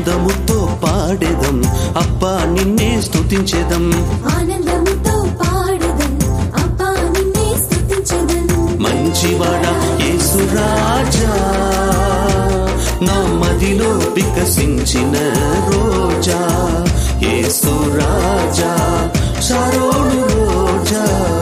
ఆనందముతో పాడేదం అబ్బా నిన్నే స్తుతించేదం ఆనందముతో పాడదం అబ్బా నిన్నే స్తుతించెదన్ మంచివాడా యేసురాజా నా మదిలో వికసించిన రోజా యేసురాజా సరోడు రోజా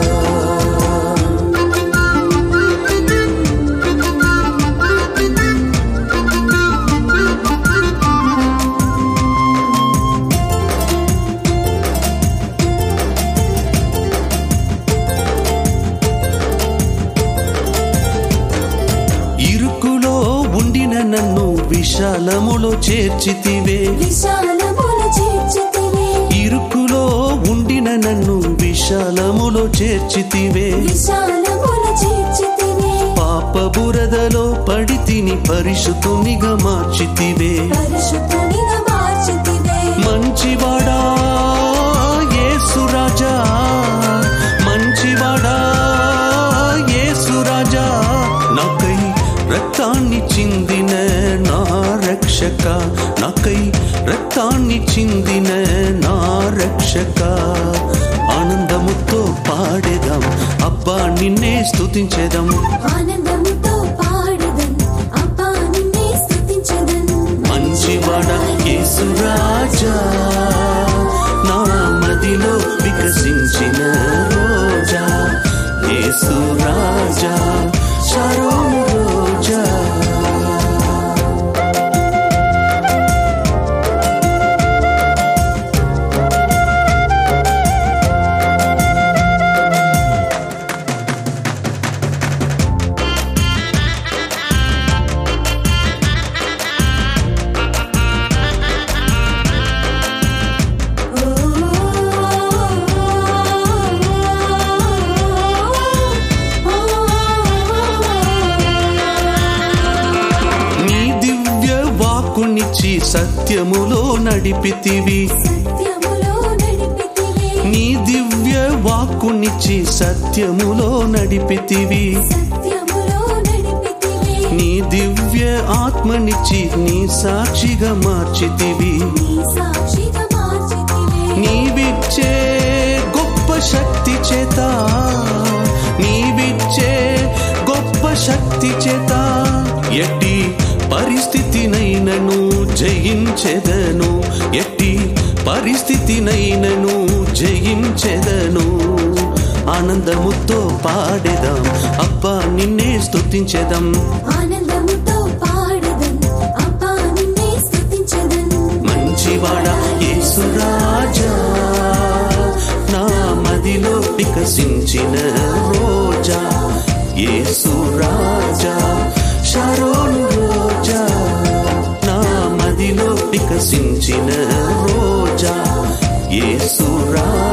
ఇరుకులో ఉండిన నన్ను విశాలములో చేర్చితివే విశాలముల చేర్చితివే ఇరుకులో ఉండిన నన్ను విశాలములో చేర్చితివే విశాలముల చేర్చితివే పాప బురదలో పడి తిని పరిశుద్ధునిగా మార్చితివే పరిశుద్ధునిగా మార్చితివే మంచివాడా యేసురాజా మంచివాడా యేసురాజా నాకై రక్తాన్ని చిందిన నా రక్షక నాకై రక్తాన్ని చిందిన నా రక్షక ఆనందముతో పాడేదాం అబ్బా నిన్నే స్తుతించేదాం ఆనందముతో పాడదం అబ్బా నిన్నే స్తుతించెదన్ మంచివాడా యేసురాజా నా మదిలో వికసించిన రోజా యేసురాజా శరణు రోజా నీ దివ్య వాక్కునిచ్చి సత్యములో నడిపితివి సత్యములో నడిపితివే నీ దివ్య వాక్కునిచ్చి సత్యములో నడిపితివి సత్యములో నడిపితివే నీ దివ్య ఆత్మనిచ్చి నీ సాక్షిగా మార్చితివి నీ సాక్షిగా మార్చితివే నీవిచ్చే గొప్ప శక్తి చేత నీవిచ్చే గొప్ప శక్తి చేత ఎట్టి పరిస్థితినైనను జయించెదను ఎట్టి పరిస్థితినైనను జయించెదను ఆనందముతో పాడేదాం అబ్బా నిన్నే స్తుతించెదం ఆనందముతో పాడదం అబ్బా నిన్నే స్తుతించెదన్ మంచివాడా యేసురాజా నా మదిలో వికసించిన రోజా యేసురాజా శరోను రోజా నా మదిలో వికసించిన రోజా యేసురాజా